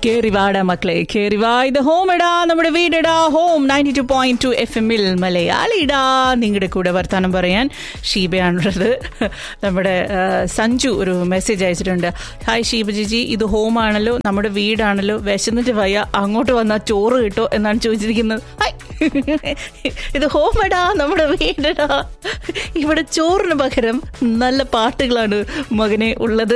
കേറിവാട മക്കളെ കേറിവാ ഇത് ഹോം ഇടാ നമ്മുടെ വീടിടാ home ninety two point two F എമ്മിൽ മലയാളിടാ നിങ്ങളുടെ കൂടെ വർത്താനം പറയാൻ ഷീബയാണുള്ളത് നമ്മുടെ ആ, സഞ്ജു ഒരു മെസ്സേജ് അയച്ചിട്ടുണ്ട് ഹായ് ഷീബ ജിജി ഇത് ഹോം ആണല്ലോ നമ്മുടെ വീടാണല്ലോ വിശന്നിട്ട് വയ്യ അങ്ങോട്ട് വന്നാൽ ചോറ് കിട്ടോ എന്നാണ് ചോദിച്ചിരിക്കുന്നത് ഹായ് ഇത് ഹോം ഇടാ നമ്മുടെ വീടിടാ ഇവിടെ ചോറിന് പകരം നല്ല പാട്ടുകളാണ് മകനെ ഉള്ളത്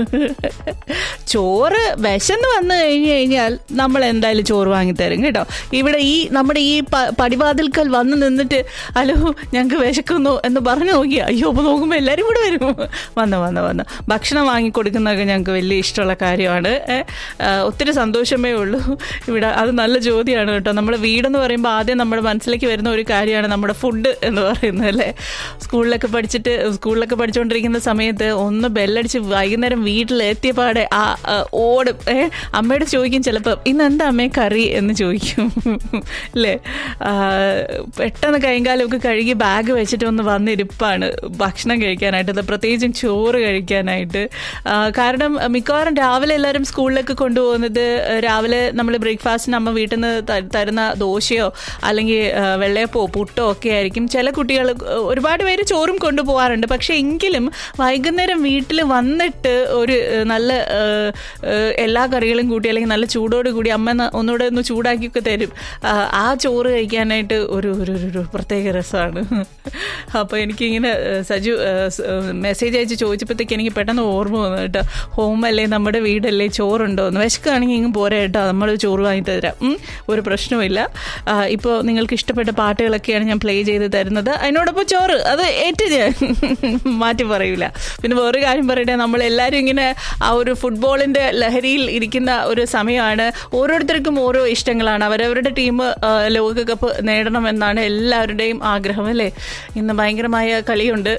ചോറ് വിശന്ന് വന്നു കഴിഞ്ഞു കഴിഞ്ഞാൽ നമ്മൾ എന്തായാലും ചോറ് വാങ്ങിത്തരും കേട്ടോ ഇവിടെ ഈ നമ്മുടെ ഈ പ- പടിവാതിൽക്കൽ വന്ന് നിന്നിട്ട് ഹലോ ഞങ്ങൾക്ക് വിശക്കുന്നു എന്ന് പറഞ്ഞു നോക്കി അയ്യോ അപ്പോൾ നോക്കുമ്പോൾ എല്ലാവരും കൂടെ വരും വന്ന് വന്ന് വന്ന് ഭക്ഷണം വാങ്ങിക്കൊടുക്കുന്നതൊക്കെ ഞങ്ങൾക്ക് വലിയ ഇഷ്ടമുള്ള കാര്യമാണ് ഏ, ആ, ഒത്തിരി സന്തോഷമേ ഉള്ളൂ ഇവിടെ അത് നല്ല ചോദ്യമാണ് കേട്ടോ നമ്മുടെ വീടെന്ന് പറയുമ്പോൾ ആദ്യം നമ്മുടെ മനസ്സിലേക്ക് വരുന്ന ഒരു കാര്യമാണ് നമ്മുടെ ഫുഡ് എന്ന് പറയുന്നത് അല്ലേ സ്കൂളിലൊക്കെ പഠിച്ചിട്ട് സ്കൂളിലൊക്കെ പഠിച്ചുകൊണ്ടിരിക്കുന്ന സമയത്ത് ഒന്ന് ബെല്ലടിച്ച് വൈകുന്നേരം വീട്ടിൽ എത്തിയപാടെ ആ ആ, ഓടും ഏ അമ്മയോട് ചോദിക്കും ചിലപ്പോൾ ഇന്ന് എന്താ അമ്മേ കറി എന്ന് ചോദിക്കും അല്ലേ ആ, പെട്ടെന്ന് കൈകാലമൊക്കെ കഴുകി ബാഗ് വെച്ചിട്ട് ഒന്ന് വന്നിരിപ്പാണ് ഭക്ഷണം കഴിക്കാനായിട്ട് അത് പ്രത്യേകിച്ചും ചോറ് കഴിക്കാനായിട്ട് ആ, കാരണം മിക്കവാറും രാവിലെ എല്ലാവരും സ്കൂളിലേക്ക് കൊണ്ടുപോകുന്നത് രാവിലെ നമ്മൾ ബ്രേക്ക്ഫാസ്റ്റിന് അമ്മ വീട്ടിൽ നിന്ന് ത- തരുന്ന ദോശയോ അല്ലെങ്കിൽ ആ, വെള്ളയപ്പോ പുട്ടോ ഒക്കെ ആയിരിക്കും ചില കുട്ടികൾ ഒരുപാട് പേര് ചോറും കൊണ്ടുപോകാറുണ്ട് പക്ഷെ എങ്കിലും വൈകുന്നേരം വീട്ടിൽ വന്നിട്ട് ഒരു ഏഹ്, നല്ല ഏഹ്, ഏഹ്, എല്ലാ കറികളും കൂട്ടി അല്ലെങ്കിൽ നല്ല ചൂടോട് കൂടി അമ്മ ന- ഒന്നുകൂടെ ഒന്ന് ചൂടാക്കിയൊക്കെ തരും ആ, ആ ചോറ് കഴിക്കാനായിട്ട് ഒരു ഒരു ഒരു- ഒരു പ്രത്യേക രസമാണ് അപ്പോൾ എനിക്കിങ്ങനെ ഏഹ്, സജു മെസ്സേജ് അയച്ച് ചോദിച്ചപ്പോഴത്തേക്ക് എനിക്ക് പെട്ടെന്ന് ഓർമ്മ വന്നു കേട്ടോ ഹോം അല്ലേ നമ്മുടെ വീടല്ലേ ചോറുണ്ടോ എന്ന് വിശക്കുകയാണെങ്കിൽ ഇങ്ങ് പോരാ കേട്ടോ നമ്മൾ ചോറ് വാങ്ങി തരാം ഉം, ഒരു പ്രശ്നവുമില്ല ഇപ്പോൾ നിങ്ങൾക്ക് ഇഷ്ടപ്പെട്ട പാട്ടുകളൊക്കെയാണ് ഞാൻ പ്ലേ ചെയ്ത് തരുന്നത് അതിനോടൊപ്പം ചോറ് അത് ഏറ്റു ഞാൻ മാറ്റി പറയൂല പിന്നെ വേറൊരു കാര്യം പറയട്ടെ നമ്മൾ എല്ലാവരും ഇങ്ങനെ ആ ഒരു ഫുട്ബോളിന്റെ ലഹരിയിൽ ഇരിക്കുന്ന ഒരു സമയമാണ് ഓരോരുത്തർക്കും ഓരോ ഇഷ്ടങ്ങളാണ് അവരവരുടെ ടീം ലോകകപ്പ് നേടണമെന്നാണ് എല്ലാവരുടെയും ആഗ്രഹം അല്ലേ ഇന്ന് ഭയങ്കരമായ കളിയുണ്ട്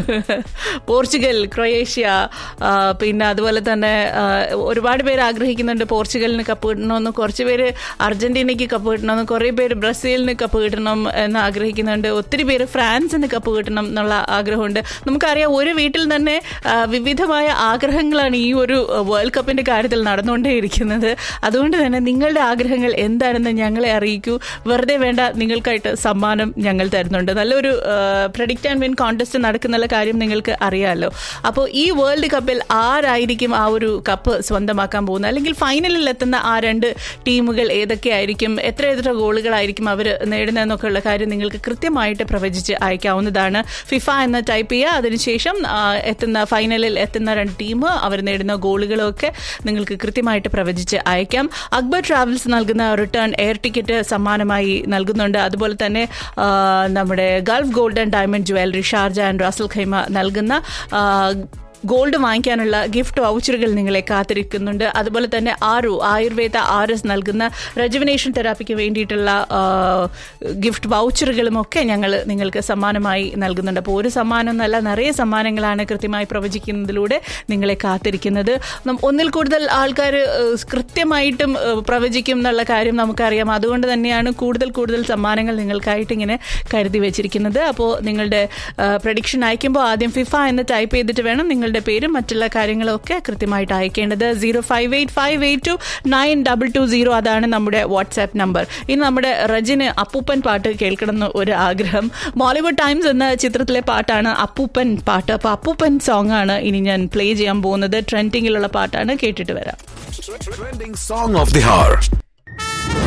പോർച്ചുഗൽ ക്രൊയേഷ്യ ആ, പിന്നെ അതുപോലെ തന്നെ ആ, ഒരുപാട് പേര് ആഗ്രഹിക്കുന്നുണ്ട് പോർച്ചുഗലിന് കപ്പ് കിട്ടണമെന്ന് കുറച്ച് പേര് അർജന്റീനയ്ക്ക് കപ്പ് കിട്ടണമെന്ന് കുറേ പേര് ബ്രസീലിന് കപ്പ് കിട്ടണം എന്ന് ആഗ്രഹിക്കുന്നുണ്ട് ഒത്തിരി പേര് ഫ്രാൻസിന് കപ്പ് കിട്ടണം എന്നുള്ള ആഗ്രഹമുണ്ട് നമുക്കറിയാം ഒരു വീട്ടിൽ തന്നെ ആ, വിവിധമായ ആഗ്രഹങ്ങളാണ് ഈ ഒരു വേൾഡ് കപ്പിന്റെ കാര്യത്തിൽ നടന്നുകൊണ്ടേയിരിക്കുന്നത് അതുകൊണ്ട് തന്നെ നിങ്ങളുടെ ആഗ്രഹങ്ങൾ എന്താണെന്ന് ഞങ്ങളെ അറിയിക്കൂ വെറുതെ വേണ്ട നിങ്ങൾക്കായിട്ട് സമ്മാനം ഞങ്ങൾ തരുന്നുണ്ട് നല്ലൊരു പ്രഡിക്റ്റ് ആൻഡ് വിൻ കോൺടെസ്റ്റ് നടക്കുന്ന കാര്യം നിങ്ങൾക്ക് അറിയാമല്ലോ അപ്പോൾ ഈ വേൾഡ് കപ്പിൽ ആരായിരിക്കും ആ ഒരു കപ്പ് സ്വന്തമാക്കാൻ പോകുന്നത് അല്ലെങ്കിൽ ഫൈനലിൽ എത്തുന്ന ആ രണ്ട് ടീമുകൾ ഏതൊക്കെയായിരിക്കും എത്ര എത്ര ഗോളുകളായിരിക്കും അവർ നേടുന്നതെന്നൊക്കെ ഉള്ള കാര്യം നിങ്ങൾക്ക് കൃത്യമായിട്ട് പ്രവചിച്ച് അയക്കാവുന്നതാണ് ഫിഫ എന്ന് ടൈപ്പ് ചെയ്യുക അതിനുശേഷം ആ, എത്തുന്ന ഫൈനലിൽ എത്തുന്ന രണ്ട് ടീം അവർ നേടുന്ന ഗോളുകളൊക്കെ നിങ്ങൾക്ക് കൃത്യമായിട്ട് പ്രവചിച്ച് അയക്കാം അക്ബർ ട്രാവൽസ് നൽകുന്ന റിട്ടേൺ എയർ ടിക്കറ്റ് സമ്മാനമായി നൽകുന്നുണ്ട് അതുപോലെ തന്നെ ആ, നമ്മുടെ gulf golden diamond jewellery Sharjah and Ras al Khaimah നൽകുന്ന ആ, ഗോൾഡ് വാങ്ങിക്കാനുള്ള ഗിഫ്റ്റ് വൗച്ചറുകൾ നിങ്ങളെ കാത്തിരിക്കുന്നുണ്ട് അതുപോലെ തന്നെ ആറു ആയുർവേദ ആർ എസ് നൽകുന്ന റെജുവിനേഷൻ തെറാപ്പിക്ക് വേണ്ടിയിട്ടുള്ള ആ, ഗിഫ്റ്റ് വൗച്ചറുകളും ഒക്കെ ഞങ്ങൾ നിങ്ങൾക്ക് സമ്മാനമായി നൽകുന്നുണ്ട് അപ്പോൾ ഒരു സമ്മാനം എന്നല്ല നിറയെ സമ്മാനങ്ങളാണ് കൃത്യമായി പ്രവചിക്കുന്നതിലൂടെ നിങ്ങളെ കാത്തിരിക്കുന്നത് നം- ഒന്നിൽ കൂടുതൽ ആൾക്കാർ കൃത്യമായിട്ടും ഏ, പ്രവചിക്കും എന്നുള്ള കാര്യം നമുക്കറിയാം അതുകൊണ്ട് തന്നെയാണ് കൂടുതൽ കൂടുതൽ സമ്മാനങ്ങൾ നിങ്ങൾക്കായിട്ട് ഇങ്ങനെ കരുതി വെച്ചിരിക്കുന്നത് അപ്പോൾ നിങ്ങളുടെ പ്രഡിക്ഷൻ അയക്കുമ്പോൾ ആദ്യം ഫിഫ എന്ന് ടൈപ്പ് ചെയ്തിട്ട് വേണം നിങ്ങളുടെ പേരും മറ്റുള്ള കാര്യങ്ങളൊക്കെ കൃത്യമായിട്ട് അയക്കേണ്ടത് zero five eight five eight two nine double two zero അതാണ് നമ്മുടെ വാട്സാപ്പ് നമ്പർ ഇനി നമ്മുടെ റജിന് അപ്പൂപ്പൻ പാട്ട് കേൾക്കണം എന്ന് ഒരു ആഗ്രഹം ബോളിവുഡ് ടൈംസ് എന്ന ചിത്രത്തിലെ പാട്ടാണ് അപ്പൂപ്പൻ പാട്ട് അപ്പോൾ അപ്പൂപ്പൻ സോങ് ആണ് ഇനി ഞാൻ പ്ലേ ചെയ്യാൻ പോകുന്നത് ട്രെൻഡിങ്ങിലുള്ള പാട്ടാണ് കേട്ടിട്ട് വരാം Trending song of the hour.